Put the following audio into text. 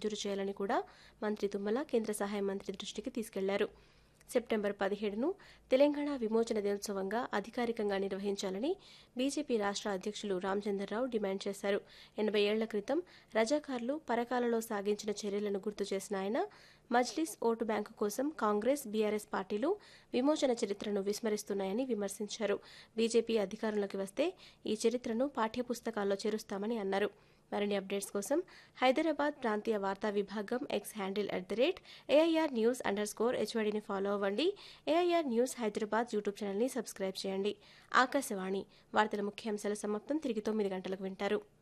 మంజూరు చేయాలని కూడా మంత్రి తుమ్మల కేంద్ర సహాయ మంత్రి దృష్టికి తీసుకెళ్లారు సెప్టెంబర్ పదిహేడును తెలంగాణ విమోచన దినోత్సవంగా అధికారికంగా నిర్వహించాలని బీజేపీ రాష్ట్ర అధ్యక్షులు రామచంద్రరావు డిమాండ్ చేశారు ఎనభై ఏళ్ల క్రితం రజాకార్లు పరకాలలో సాగించిన చర్యలను గుర్తు చేసిన ఆయన మజ్లిస్ ఓటు బ్యాంకు కోసం కాంగ్రెస్ బీఆర్ఎస్ పార్టీలు విమోచన చరిత్రను విస్మరిస్తున్నాయని విమర్శించారు బీజేపీ అధికారంలోకి వస్తే ఈ చరిత్రను పాఠ్యపుస్తకాల్లో చేరుస్తామని అన్నారు మరిన్ని అప్డేట్స్ కోసం హైదరాబాద్ ప్రాంతీయ వార్తా విభాగం X handle at the rate AIR news underscore హెచ్వైడిని ఫాలో అవ్వండి ఏఐఆర్ న్యూస్ హైదరాబాద్ యూట్యూబ్ ఛానల్ని సబ్స్క్రైబ్ చేయండి ఆకాశవాణి వార్తల ముఖ్యాంశాల సమాప్తం తిరిగి తొమ్మిది గంటలకు వింటారు